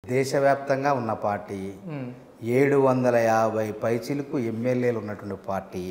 దేశవ్యాప్తంగా ఉన్న పార్టీ ఏడు వందల యాభై పైచిలకు ఎమ్మెల్యేలు ఉన్నటువంటి పార్టీ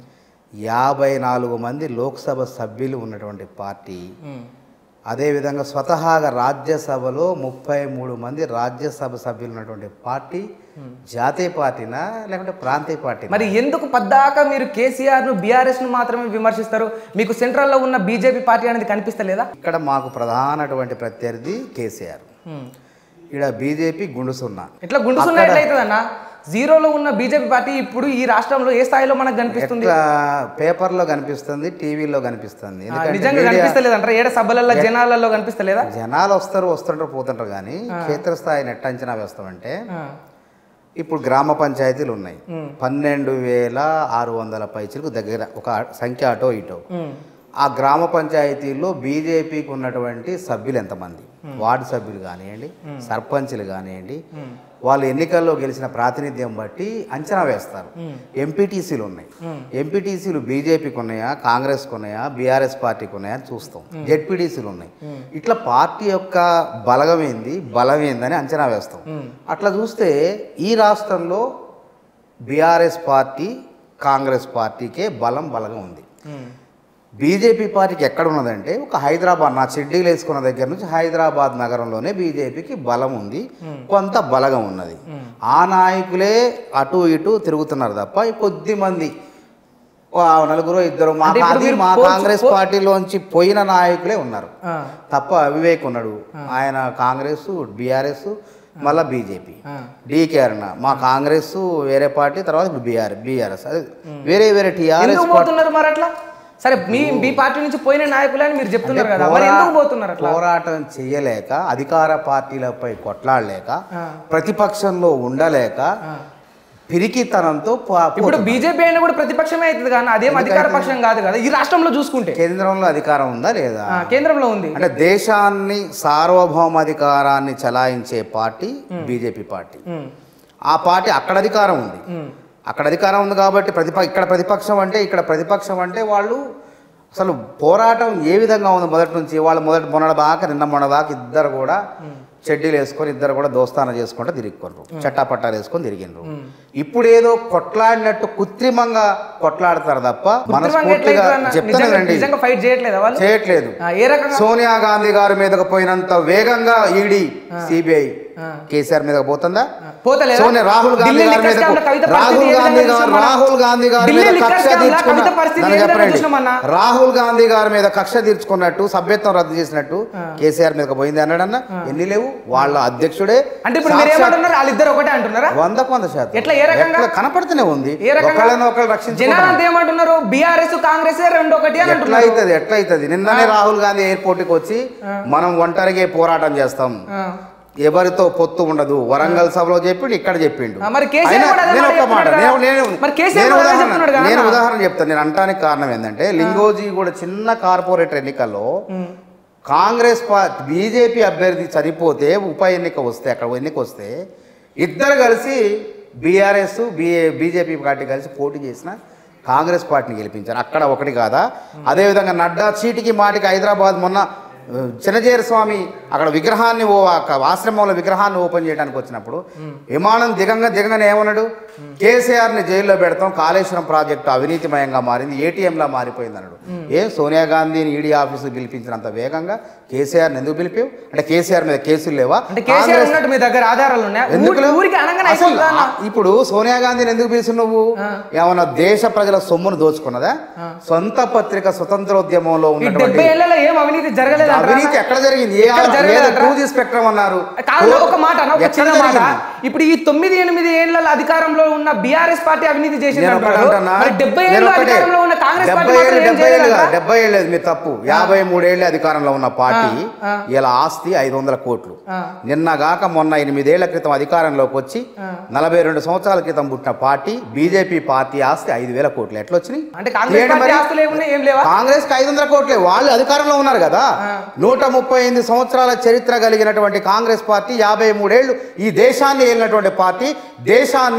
యాభై నాలుగు మంది లోక్సభ సభ్యులు ఉన్నటువంటి పార్టీ అదేవిధంగా స్వతహాగా రాజ్యసభలో ముప్పై మూడు మంది రాజ్యసభ సభ్యులు ఉన్నటువంటి పార్టీ జాతీయ పార్టీనా లేకుంటే ప్రాంతీయ పార్టీ మరి ఎందుకు పద్దాక మీరు కేసీఆర్ ను బీఆర్ఎస్ ను మాత్రమే విమర్శిస్తారు మీకు సెంట్రల్ లో ఉన్న బీజేపీ పార్టీ అనేది కనిపిస్తలేదా ఇక్కడ మాకు ప్రధానటువంటి ప్రత్యర్థి కేసీఆర్ ఇక్కడ బీజేపీ గుండు సున్నా ఇట్లా గుండు సున్నా ఎట్లయితుందన్న జీరోలో ఉన్న బీజేపీ పార్టీ ఇప్పుడు ఈ రాష్ట్రంలో ఏ స్థాయిలో మనకు కనిపిస్తుంది ఎట్లా పేపర్లో కనిపిస్తుంది టీవీలో కనిపిస్తుంది ఆ, ఎందుకంటే నిజంగా మీడియా- కనిపిస్తలేదంటారా ఏడ సభలలో జనాలలో కనిపిస్తలేదా జనాలు వస్తారు వస్తుంటారు పోతుంటారు కానీ క్షేత్రస్థాయిని ఎట్ట అంచనా వేస్తామంటే ఆ, ఇప్పుడు గ్రామ పంచాయతీలు ఉన్నాయి పన్నెండు వేల ఆరు వందల పైచులకు దగ్గర ఒక సంఖ్య అటో ఇటో ఉమ్, ఆ గ్రామ పంచాయతీల్లో బీజేపీకి ఉన్నటువంటి సభ్యులు ఎంతమంది వార్డు సభ్యులు కానివ్వండి సర్పంచ్లు కానివ్వండి వాళ్ళు ఎన్నికల్లో గెలిచిన ప్రాతినిధ్యం బట్టి అంచనా వేస్తారు ఎంపీటీసీలు ఉన్నాయి ఎంపీటీసీలు బీజేపీకి ఉన్నాయా కాంగ్రెస్కి ఉన్నాయా బీఆర్ఎస్ పార్టీకి ఉన్నాయా అని చూస్తాం జెడ్పీటీసీలు ఉన్నాయి ఇట్లా పార్టీ యొక్క బలగం ఏంది బలం ఏందని అంచనా వేస్తాం అట్లా చూస్తే ఈ రాష్ట్రంలో బీఆర్ఎస్ పార్టీ కాంగ్రెస్ పార్టీకే బలం బలగం ఉంది ఉమ్, బీజేపీ పార్టీకి ఎక్కడ ఉన్నదంటే ఒక హైదరాబాద్ నా చెడ్డీలు వేసుకున్న దగ్గర నుంచి హైదరాబాద్ నగరంలోనే బీజేపీకి బలం ఉంది కొంత బలగం ఉన్నది ఆ నాయకులే అటు ఇటు తిరుగుతున్నారు తప్ప ఈ కొద్ది మంది ఓ నలుగురు ఇద్దరు మా అంటే ఇప్పుడు అది మీరు మా పోల్చు- కాంగ్రెస్ పార్టీలోంచి పోయిన నాయకులే ఉన్నారు ఆ, తప్ప అవివేక్ ఉన్నాడు ఆయన కాంగ్రెస్ బీఆర్ఎస్ మళ్ళా బీజేపీ ఆ. డీకే అరుణ మా కాంగ్రెస్ వేరే పార్టీ తర్వాత ఇప్పుడు బీఆర్ బీఆర్ఎస్ అదే వేరే వేరే టీఆర్ఎస్ ఎందుకు పోతున్నారు మరి అట్లా సరే మీ మీ పార్టీ నుంచి పోయిన నాయకులే అని మీరు చెప్తున్నారు కదా మరి ఎందుకు పోతున్నారు అట్లా పోరాటం చేయలేక అధికార పార్టీలపై కొట్లాడలేక ఆ. ప్రతిపక్షంలో ఉండలేక పిరికితనంతో పో- ఇప్పుడు బీజేపీ అయినా కూడా ప్రతిపక్షమే అవుతుంది కానీ అదేం అధికార పక్షం కాదు కదా ఈ రాష్ట్రంలో చూసుకుంటే కేంద్రంలో అధికారం ఉందా లేదా ఆ, కేంద్రంలో ఉంది అంటే దేశాన్ని సార్వభౌమాధికారాన్ని చలాయించే పార్టీ బీజేపీ పార్టీ ఉమ్, ఆ పార్టీ అక్కడ అధికారం ఉంది ఉమ్, అక్కడ అధికారం ఉంది కాబట్టి ప్రతిప ఇక్కడ ప్రతిపక్షం అంటే ఇక్కడ ప్రతిపక్షం అంటే వాళ్ళు అసలు పోరాటం ఏ విధంగా ఉంది మొదటి నుంచి వాళ్ళు మొదటి మొన్నటి దాకా నిన్న మొన్న దాకా ఇద్దరు కూడా చెడ్డీలు వేసుకొని ఇద్దరు కూడా దోస్తాన చేసుకుంటూ తిరిగికొనరు చట్టాపట్టాలు వేసుకొని తిరిగినరు ఇప్పుడు ఏదో కొట్లాడినట్టు కృత్రిమంగా కొట్లాడతారు తప్ప కృత్రిమంగా మనస్ఫూర్తిగా ఎట్లయితే అన్న? చెప్తాను నిజంగా- రండి నిజంగా ఫైట్ చేయట్లేదా వాళ్ళు చేయట్లేదు ఆ, ఏ రకంగా సోనియా గాంధీ గారి మీదకు పోయినంత వేగంగా ఈడీ సిబిఐ ఆ. కేసీఆర్ మీద పోతుందా పోతలేదా? సోనియా రాహుల్ గాంధీ ఢిల్లీ గారి లిక్కర్ మీద స్కామ్లో కవిత పరిస్థితి రాహుల్ ఏ గాంధీ విధంగా గారు చూసామన్నా? రాహుల్ గాంధీ గారి ఢిల్లీ మీద లిక్కర్ కక్ష స్కామ్లో తీర్చుకున్న కవిత పరిస్థితి నన్ను ఏ విధంగా చెప్పండి. చూసామన్నా? రాహుల్ గాంధీ గారి మీద కక్ష తీర్చుకున్నట్టు సభ్యత్వం రద్దు చేసినట్టు కేసీఆర్ మీద పోయింది అన్నాడన్న ఎన్ని లేవు వాళ్ళ అధ్యక్షుడే అంటే ఇప్పుడు మీరు సాక్షాత్ ఏమంటున్నారు వాళ్ళిద్దరు ఒకటే అంటున్నారా వందకు వంద శాతం ఎట్లా, ఏ రకంగా? ఎట్లా కనపడుతూనే ఉంది ఏ రకంగా ఒకళ్ళని ఒకళ్ళు రక్షించుకుంటారు జనాలంతా ఏమంటున్నారు బీఆర్ఎస్ కాంగ్రెస్ రెండు ఒకటి అని ఎట్లా అంటున్నారు అవుతుంది ఎట్లా అవుతుంది నిన్ననే రాహుల్ గాంధీ ఎయిర్పోర్ట్కి వచ్చి మనం ఒంటరిగా పోరాటం చేస్తాం ఆ. ఎవరితో పొత్తు ఉండదు వరంగల్ సభలో చెప్పిండు ఇక్కడ చెప్పిండు ఆ, మరి కేసీఆర్ అయినా కూడా అదే నేను మాట ఒక మాట చెప్తున్నాడు నేను కదా? నేను మరి కేసీఆర్ నేను కూడా అదే ఉదాహరణ చెప్తున్నాడు కదా నేను అన్న? ఉదాహరణ చెప్తాను నేను అంటానికి కారణం ఏంటంటే లింగోజీ కూడా చిన్న కార్పొరేటర్ ఎన్నికల్లో కాంగ్రెస్ పార్టీ బీజేపీ అభ్యర్థి చనిపోతే ఉప ఎన్నిక వస్తే అక్కడ ఎన్నిక వస్తే ఇద్దరు కలిసి బీఆర్ఎస్ బిఏ బీజేపీ పార్టీ కలిసి పోటీ చేసిన కాంగ్రెస్ పార్టీని గెలిపించారు అక్కడ ఒకటి కాదా అదేవిధంగా నడ్డా చీటికి మాటికి హైదరాబాద్ మొన్న ఆ, చిన్నజేరు స్వామి అక్కడ విగ్రహాన్ని ఓ ఆ ఆశ్రమంలో విగ్రహాన్ని ఓపెన్ చేయడానికి వచ్చినప్పుడు విమానం దిగంగా దిగంగానే ఏమన్నాడు కేసీఆర్ని జైల్లో పెడతాం కాళేశ్వరం ప్రాజెక్టు అవినీతిమయంగా మారింది ఏటీఎంలా మారిపోయింది అన్నాడు ఏం సోనియా గాంధీని ఈడీ ఆఫీసు పిలిపించినంత వేగంగా కేసీఆర్ని ఎందుకు పిలిపావు అంటే కేసీఆర్ మీద కేసులు లేవా అంటే కేసీఆర్ ఉన్నట్టు మీ దగ్గర ఆధారాలు ఉన్నాయా ఎందుకు ఊరి- లేవు? ఊరికి అనగానే అసలు అయిపోతుందా అన్న? ఆ- ఇప్పుడు సోనియా గాంధీని ఎందుకు పిలిచి నువ్వు ఏమన్నా దేశ ప్రజల సొమ్మును దోచుకున్నదా సొంత పత్రిక స్వతంత్రోద్యమంలో ఈ ఉన్నటువంటి డెబ్బై ఏళ్లలో ఏం అవినీతి జరగలేదు అవినీతి ఎక్కడ జరిగింది ఏ ఎక్కడ జరగలేదు అంటారా? టూ జీ స్పెక్ట్రమ్ అన్నారు కాదు ఒక మాట అన్న, ఒక ఎక్కడ చిన్న మాట జరిగింది? ఇప్పుడు ఈ తొమ్మిది ఎనిమిది ఏళ్ల అధికారంలో ఉన్న బీఆర్ఎస్ పార్టీ అవినీతి చేసింది నేను ఒకటి అంటారు అంటున్నా. మరి డెబ్బై నేను ఏళ్ళు ఒకటే. అధికారంలో ఉన్న కాంగ్రెస్ పార్టీ డెబ్బై మాత్రం ఏళ్ళు ఏం డెబ్బై ఏళ్ళు చేయలేదా? కాదు, డెబ్బై ఏళ్ళు మీ తప్పు యాభై మూడేళ్ళు అధికారంలో ఉన్న పార్టీ ఆ. ఇలా ఆస్తి ఐదు వందల కోట్లు ఆ. నిన్నగాక మొన్న ఎనిమిదేళ్ల క్రితం అధికారంలోకి వచ్చి నలభై రెండు సంవత్సరాల క్రితం పుట్టిన పార్టీ బీజేపీ పార్టీ ఆస్తి ఐదు వేల కోట్లు ఎట్లా వచ్చినాయి అంటే కాంగ్రెస్ తీయండి పార్టీ మరి. ఆస్తులు ఏమున్నాయి ఏం లేవా కాంగ్రెస్ కి ఐదు వందల కోట్లే వాళ్ళు అధికారంలో ఉన్నారు కదా నూట ముప్పై ఎనిమిది సంవత్సరాల చరిత్ర కలిగినటువంటి కాంగ్రెస్ పార్టీ యాభై మూడేళ్లు ఈ దేశాన్ని ఏలినటువంటి పార్టీ దేశాన్ని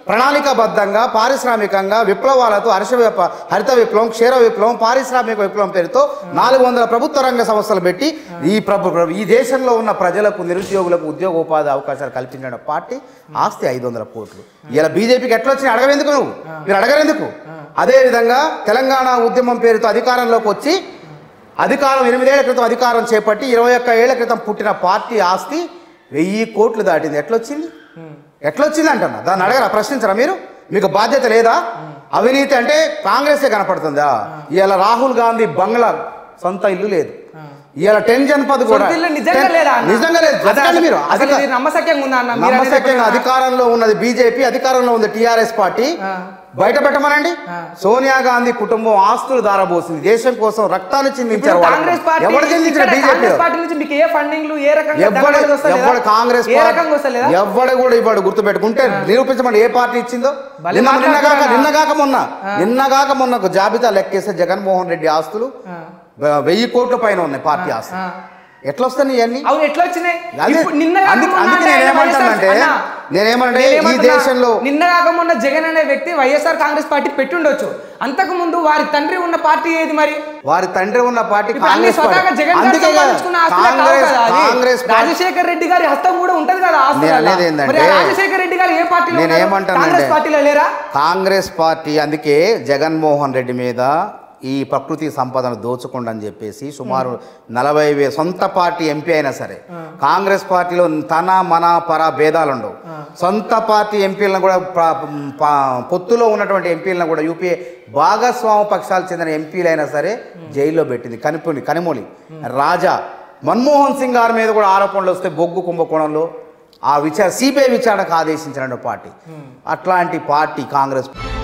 ప్రణాళికాబద్ధంగా పారిశ్రామికంగా విప్లవాలతో హర్ష విప్ల- హరిత విప్లవం క్షీర విప్లవం పారిశ్రామిక విప్లవం పేరుతో నాలుగు వందల ప్రభుత్వ రంగ సంస్థలు పెట్టి ఈ ప్రభు ప్రభు- ఈ దేశంలో ఉన్న ప్రజలకు నిరుద్యోగులకు ఉద్యోగ ఉపాధి అవకాశాలు కల్పించిన పార్టీ ఆస్తి ఐదు వందల కోట్లు ఇలా బీజేపీకి ఎట్లా వచ్చినాయి అడగవెందుకు నువ్వు మీరు అడగరెందుకు అదే విధంగా తెలంగాణ ఉద్యమం పేరుతో అధికారంలోకి వచ్చి అధికారం ఎనిమిదేళ్ల క్రితం అధికారం చేపట్టి ఇరవై ఒక్క ఏళ్ల క్రితం పుట్టిన పార్టీ ఆస్తి వెయ్యి కోట్లు దాటింది ఎట్లొచ్చింది ఎట్లొచ్చింది అంటున్నా దాన్ని అడగరా ప్రశ్నించరా మీరు మీకు బాధ్యత లేదా అవినీతి అంటే కాంగ్రెసే కనపడుతుందా ఇవాళ రాహుల్ గాంధీ బంగ్లా సొంత ఇల్లు లేదు ఇవాళ టెన్ జన్పద్ కూడా సొంత ఇల్లు నిజంగా టెన్- లేదా అన్న? నిజంగా లేదు అసలు- చెప్పండి మీరు అసలు అధిక- ఇది నమ్మశక్యంగా ఉందా అన్న మీరు అనేది నమ్మశక్యంగా ఎప్పుడైనా- అధికారంలో ఉన్నది బీజేపీ అధికారంలో ఉంది టీఆర్ఎస్ పార్టీ ఆ. బయట పెట్టమనండి ఆ. సోనియా గాంధీ కుటుంబం ఆస్తులు దారబోసింది దేశం కోసం రక్తాన్ని ఇప్పుడు చిందించారు వాళ్ళు. కాంగ్రెస్ పార్టీ ఎవరు చిందించారు ఇక్కడ బీజేపీ కాంగ్రెస్ పార్టీ నుంచి మీకు ఏ ఫండింగ్లు ఏ రకంగా ఎవ్వడు దండలు వస్తలేదా? ఎవ్వడు కాంగ్రెస్ ఏ పార్టీ రకంగా వస్తలేదా ఎవ్వడు కూడా ఇవ్వడు గుర్తుపెట్టుకుంటే నిరూపించమని ఏ పార్టీ ఇచ్చిందో భలే నిన్న నిన్నగాక మాట్లాడుతున్నారా? నిన్నగాక మొన్న నిన్నగాక మొన్న ఒక జాబితా లెక్కేస్తే జగన్మోహన్ రెడ్డి ఆస్తులు ఆ. వె- వెయ్యి కోట్ల పైన ఉన్నాయి పార్టీ ఆస్తులు ఆ. ఎట్లా వస్తాయి ఇవన్నీ అవును ఎట్లా వచ్చినాయి అదే, ఇప్పుడు నిన్న అందుకే- కాక మొన్న అందుకే అంటే ఆయన నేనేమంటానంటే, వైఎస్ఆర్ అన్నా, నేనేమంటే ఈ నేనేమంటున్నా, దేశంలో- నిన్న కాక మొన్న జగన్ అనే వ్యక్తి వైఎస్ఆర్ కాంగ్రెస్ పార్టీ పెట్టుండొచ్చు అంతకు ముందు వారి తండ్రి ఉన్న పార్టీ ఏది మరి వారి తండ్రి ఉన్న పార్టీ ఇప్పుడు అన్ని కాంగ్రెస్ స్వతహాగా పార్టీ జగన్ గారు అందుకే కదా సంపాదించుకున్న ఆస్తులే కావు కాంగ్రెస్ కదా అది. కాంగ్రెస్ పార్టీ రాజశేఖర్ రెడ్డి గారి హస్తం కూడా ఉంటది కదా ఆస్తులలో. నేను అనేది ఏంటంటే, మరి రాజశేఖర్ రెడ్డి గారు ఏ పార్టీలో నేను ఉన్నారు? ఏమంటానంటే, కాంగ్రెస్ పార్టీలో లేరా కాంగ్రెస్ పార్టీ అందుకే జగన్మోహన్ రెడ్డి మీద ఈ ప్రకృతి సంపదను దోచుకోండి అని చెప్పేసి సుమారు నలభై వే సొంత పార్టీ ఎంపీ అయినా సరే కాంగ్రెస్ పార్టీలో తన మన పర భేదాలు ఉండవు సొంత పార్టీ ఎంపీలను కూడా ప్ర- ప- పొత్తులో ఉన్నటువంటి ఎంపీలను కూడా యూపీఏ భాగస్వామ పక్షాలు చెందిన ఎంపీలైనా సరే జైల్లో పెట్టింది కనిపుని కనిమూలి రాజా మన్మోహన్ సింగ్ గారి మీద కూడా ఆరోపణలు వస్తే బొగ్గు కుంభకోణంలో ఆ విచార సిబిఐ విచారణకు ఆదేశించిన పార్టీ అట్లాంటి పార్టీ కాంగ్రెస్